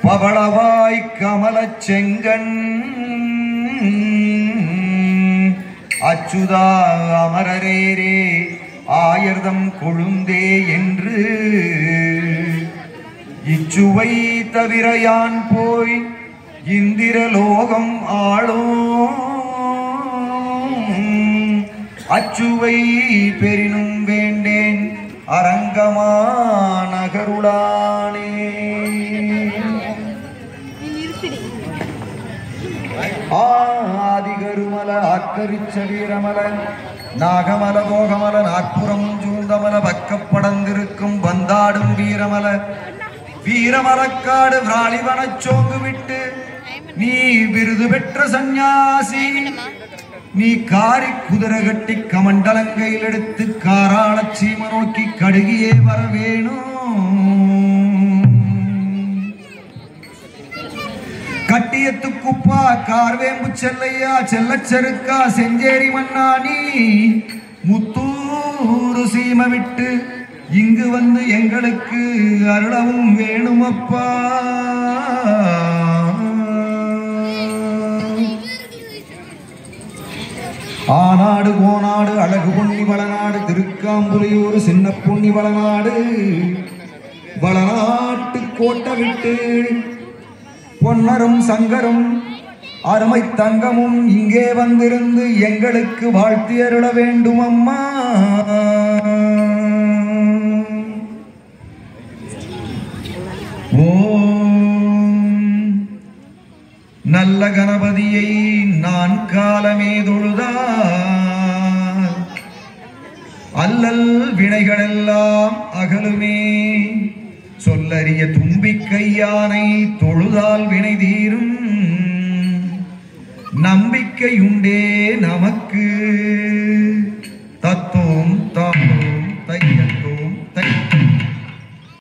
பவளவாய் கமலச் செங்கண் அச்சுதா அமரரேரே ஆயர்தம் கொழுந்தே என்று இச்சுவை தவிர யான் போய் இந்திரலோகம் ஆளும் அச்சுவை பெரினும் வேண்டேன் அரங்கமா நகருளானே ஆதிகருமல ஆக்கரிச்ச வீரமல நாகமல போகமல நாற்புறம் சூழ்ந்தமல பக்கப்படந்திருக்கும் வந்தாடும் வீரமல வீரமலக்காடு விராளிவனச் சோங்கு விட்டு நீ விருது பெற்ற சந்நியாசி நீ காரி குதிரை கட்டி கமண்டலங்கையில் எடுத்து காராள சீம நோக்கி கடுகியே வர வேணும் கட்டியத்து குப்பா கார்வேம்பு செல்லையா செல்லச்செருக்கா செஞ்சேரி மன்னானி முத்தூரு சீம விட்டு இங்கு வந்து எங்களுக்கு அருளவும் வேணுமப்பா ஆனாடு கோனாடு அழகு பொன்னி வளநாடு திருக்காம்புலியூர் சின்ன பொன்னி வளநாடு வளநாட்டு கோட்டை விட்டு பொன்னரும் சங்கரும் அருமை தங்கமும் இங்கே வந்திருந்து எங்களுக்கு வாழ்த்தி அருள வேண்டும் அம்மா ஓம் நல்ல கணபதியை நான் காலமே தொழுதால் அல்லல் வினைகளெல்லாம் அகலுமே சொல்லறிய தும்பிக்கையானை தொழுதால் வினை தீரும் நம்பிக்கையுண்டே நமக்கு